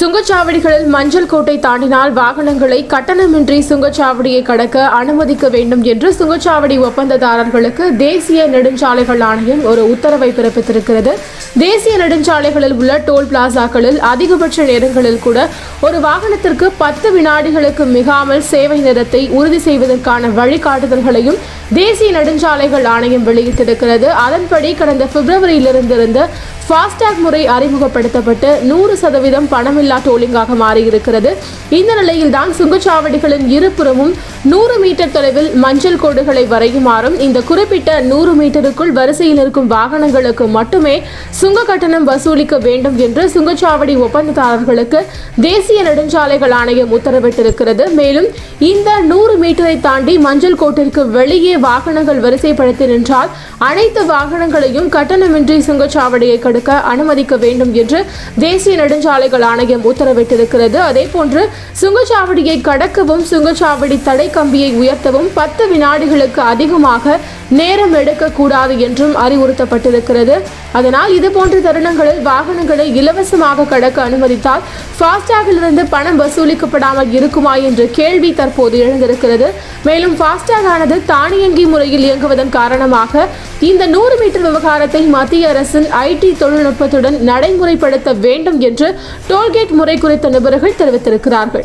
சுங்கச்சாவடிகளில் மஞ்சள் கோட்டை தாண்டினால் வாகனங்களை கட்டணமின்றி சுங்கச்சாவடியை கடக்க அனுமதிக்க வேண்டும் என்று சுங்கச்சாவடி ஒப்பந்ததாரர்களுக்கு தேசிய நெடுஞ்சாலைகள் ஆணையம் ஒரு உத்தரவை பிறப்பித்திருக்கிறது தேசிய நெடுஞ்சாலைகளில் உள்ள டோல் பிளாசாக்களில் அதிகபட்ச நேரங்களில் கூட ஒரு வாகனத்திற்கு பத்து வினாடிகளுக்கு மிகாமல் சேவை நேரத்தை உறுதி செய்வதற்கான வழிகாட்டுதல்களையும் தேசிய நெடுஞ்சாலைகள் ஆணையம் வெளியிட்டிருக்கிறது அதன்படி கடந்த பிப்ரவரியிலிருந்து இருந்து ஃபாஸ்டாக் முறை அறிமுகப்படுத்தப்பட்டு நூறு சதவீதம் பணமில்லா டோலிங்காக மாறியிருக்கிறது இந்த நிலையில்தான் சுங்கச்சாவடிகளின் இருபுறமும் நூறு மீட்டர் தொலைவில் மஞ்சள் கோடுகளை வரையுமாறும் இந்த குறிப்பிட்ட நூறு மீட்டருக்குள் வரிசையில் இருக்கும் வாகனங்களுக்கு மட்டுமே சுங்க கட்டணம் வசூலிக்க வேண்டும் என்று சுங்கச்சாவடி ஒப்பந்ததாரர்களுக்கு தேசிய நெடுஞ்சாலைகள் ஆணையம் உத்தரவிட்டிருக்கிறது மேலும் இந்த நூறு மீட்டரை தாண்டி மஞ்சள் கோட்டிற்கு வெளியே வாகனங்கள் வரிசைப்படுத்தி நின்றால் அனைத்து வாகனங்களையும் கட்டணமின்றி சுங்கச்சாவடியை கடக்க அனுமதிக்க வேண்டும் என்று தேசிய நெடுஞ்சாலைகள் ஆணையம் உத்தரவிட்டிருக்கிறது அதேபோன்று சுங்கச்சாவடியை கடக்கவும் சுங்கச்சாவடி தடை கம்பியை உயர்த்தவும் பத்து வினாடிகளுக்கு அதிகமாக நேரம் எடுக்கக்கூடாது என்றும் அறிவுறுத்தப்பட்டிருக்கிறது அதனால் இதுபோன்ற தருணங்களில் வாகனங்களை இலவசமாக கடக்க அனுமதித்தால் ஃபாஸ்டாகிலிருந்து பணம் வசூலிக்கப்படாமல் இருக்குமா என்ற கேள்வி தற்போது எழுந்திருக்கிறது மேலும் ஃபாஸ்டாக் ஆனது தானியங்கி முறையில் இயங்குவதன் காரணமாக இந்த நூறு மீட்டர் விவகாரத்தை மத்திய அரசின் ஐடி தொழில்நுட்பத்துடன் நடைமுறைப்படுத்த வேண்டும் என்று டோல்கேட் முறை குறித்த நிபுணர்கள் தெரிவித்திருக்கிறார்கள்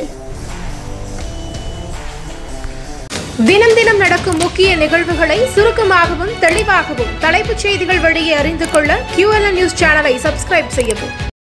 தினம் தினம் நடக்கும் முக்கிய நிகழ்வுகளை சுருக்கமாகவும் தெளிவாகவும் தலைப்புச் செய்திகள் வழியே அறிந்து கொள்ள QLN நியூஸ் சேனலை சப்ஸ்கிரைப் செய்யவும்